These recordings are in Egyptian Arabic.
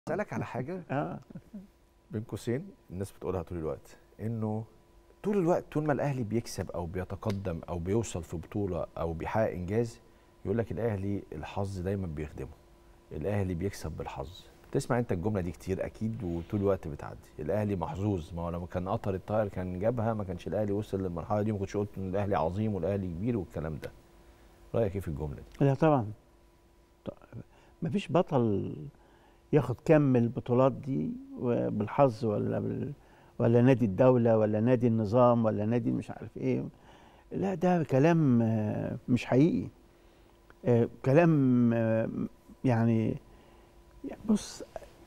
اسالك على حاجه اه بين قوسين الناس بتقولها طول الوقت انه طول الوقت طول ما الاهلي بيكسب او بيتقدم او بيوصل في بطوله او بيحقق انجاز يقول لك الاهلي الحظ دايما بيخدمه الاهلي بيكسب بالحظ تسمع انت الجمله دي كتير اكيد وطول الوقت بتعدي الاهلي محظوظ ما هو لما كان قطر الطاير كان جابها ما كانش الاهلي وصل للمرحله دي ما كنتش قلت ان الاهلي عظيم والاهلي كبير والكلام ده رايك ايه في الجمله دي لا طبعا ما فيش بطل ياخد كم البطولات دي بالحظ ولا بال ولا نادي الدولة ولا نادي النظام ولا نادي مش عارف ايه لا ده كلام آه، مش حقيقي آه، كلام آه، يعني بص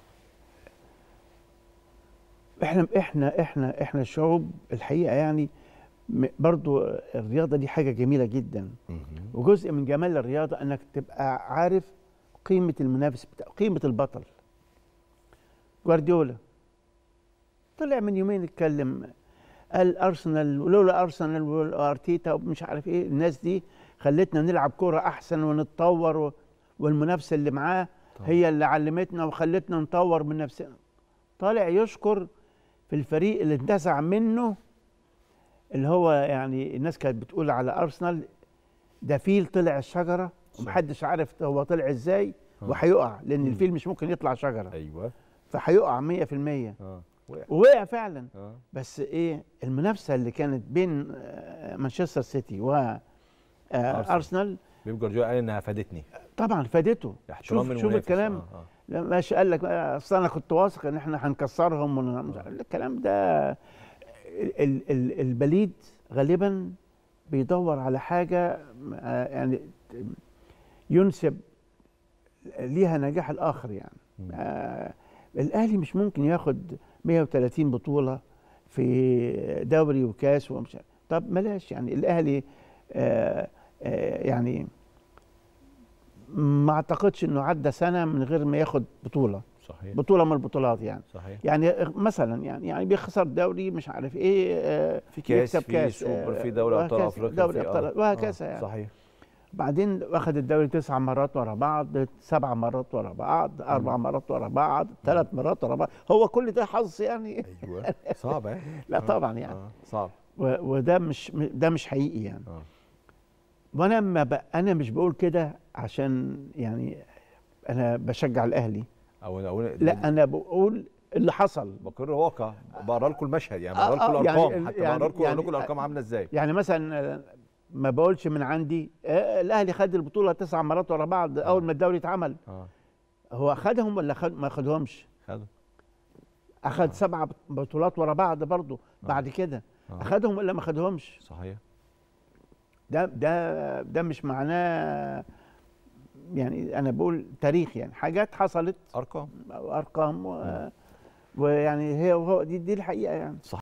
احنا احنا احنا احنا الشعوب الحقيقه يعني م- برضو الرياضه دي حاجه جميله جدا وجزء من جمال الرياضه انك تبقى عارف قيمه المنافس بتاع قيمه البطل جوارديولا طلع من يومين اتكلم قال ارسنال ولولا ارسنال وارتيتا ومش عارف ايه الناس دي خلتنا نلعب كوره احسن ونتطور و- والمنافسه اللي معاه طبعا. هي اللي علمتنا وخلتنا نطور من نفسنا طالع يشكر في الفريق اللي انتزع منه اللي هو يعني الناس كانت بتقول على ارسنال ده فيل طلع الشجره صح. ومحدش عارف هو طلع ازاي آه. وهيقع لان مم. الفيل مش ممكن يطلع شجره ايوه فهيقع 100% اه وقع ووقع فعلا اه بس ايه المنافسه اللي كانت بين آه، مانشستر سيتي و آه، أرسنال. ارسنال بيب جوارديولا قال انها فادتني طبعا فادته احترام شوف شوف المنافس. الكلام آه. آه. لا ماشي قال لك بقى اصل انا كنت واثق ان احنا هنكسرهم ون- مش عارف- الكلام ده ال ال البليد غالبا بيدور على حاجه آه، يعني ينسب ليها نجاح الاخر يعني مم. آه الاهلي مش ممكن ياخد 130 بطوله في دوري وكاس ومش عارف. طب بلاش يعني الاهلي آه آه يعني ما اعتقدش انه عدى سنه من غير ما ياخد بطوله صحيح بطوله من البطولات يعني صحيح يعني مثلا يعني يعني بيخسر دوري مش عارف ايه آه في كاس يكسب في كاس سوبر آه، في دوري ابطال وهكذا، افريقيا دوري في- ابطال آه. وهكذا آه. يعني صحيح بعدين واخد الدوري تسع مرات ورا بعض سبع مرات ورا بعض اربع مرات ورا بعض ثلاث مرات ورا بعض هو كل ده حظ يعني ايوه صعب اه لا آه. طبعا يعني آه. صعب و- وده مش ده مش حقيقي يعني اه وانا ما ب... انا مش بقول كده عشان يعني انا بشجع الاهلي او اقول لا انا بقول اللي حصل بقر واقع بقرا لكم المشهد يعني آه، بقرا لكم آه، الارقام يعني- حتى يعني- بقرا لكم يعني- اقول لكم الارقام عامله ازاي يعني مثلا آه، ما بقولش من عندي آه، الاهلي خد البطوله تسع مرات ورا بعض اول ما الدوري اتعمل اه هو خدهم ولا خد ما خدهمش خدوا اخد سبع بطولات ورا بعض برضه بعد كده آه. اخدهم ولا ما خدهمش صحيح ده ده ده مش معناه يعني انا بقول تاريخ يعني حاجات حصلت ارقام ارقام و... ويعني هي وهو دي دي الحقيقه يعني